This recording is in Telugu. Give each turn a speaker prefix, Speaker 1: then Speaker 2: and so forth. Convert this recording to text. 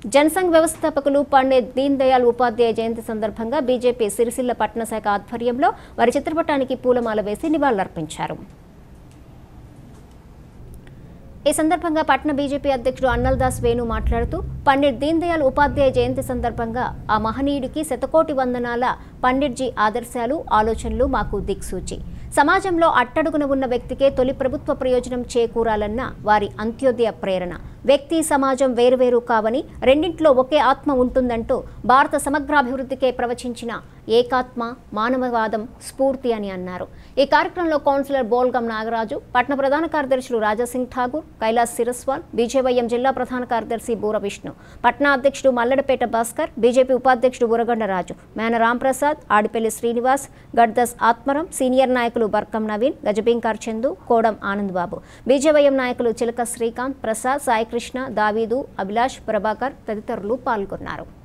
Speaker 1: జనసంఘ్ వ్యవస్థాపకులు పండిత్ దీన్ దయాళ్ ఉపాధ్యాయ జయంతి సందర్భంగా బీజేపీ సిరిసిల్ల పట్టణ శాఖ ఆధ్వర్యంలో వారి చిత్రపటానికి పూలమాల వేసి నివాళులర్పించారు ఈ సందర్భంగా పట్న బీజేపీ అధ్యక్షుడు అన్నల్దాస్ వేణు మాట్లాడుతూ పండిట్ దీన్ దయాళ్ ఉపాధ్యాయ జయంతి సందర్భంగా ఆ మహనీయుడికి శతకోటి వందనాల పండిట్జీ ఆదర్శాలు ఆలోచనలు మాకు దిక్సూచి సమాజంలో అట్టడుగున ఉన్న వ్యక్తికే తొలి ప్రభుత్వ ప్రయోజనం చేకూరాలన్న వారి అంత్యోదయ ప్రేరణ వ్యక్తి సమాజం వేరువేరు కావని రెండింటిలో ఒకే ఆత్మ ఉంటుందంటూ భారత సమగ్రాభివృద్ధికే ప్రవచించిన ఏకాత్మ మానవవాదం స్ఫూర్తి అని అన్నారు ఈ కార్యక్రమంలో కౌన్సిలర్ బోల్గం నాగరాజు పట్న ప్రధాన కార్యదర్శులు రాజాసింగ్ ఠాగూర్ కైలాస్ సిరస్వాల్ బీజేవైఎం జిల్లా ప్రధాన కార్యదర్శి బూర విష్ణు పట్నా అధ్యక్షుడు మల్లడపేట భాస్కర్ బీజేపీ ఉపాధ్యక్షుడు బురగొండరాజు మేన రాంప్రసాద్ ఆడిపల్లి శ్రీనివాస్ గడ్దస్ ఆత్మరం సీనియర్ నాయకులు బర్కం నవీన్ గజబింకార్ చందు కోడం ఆనంద్ బాబు బీజేవైఎం నాయకులు చిలక శ్రీకాంత్ ప్రసాద్ సాయికృష్ణ దావీదు అభిలాష్ ప్రభాకర్ తదితరులు పాల్గొన్నారు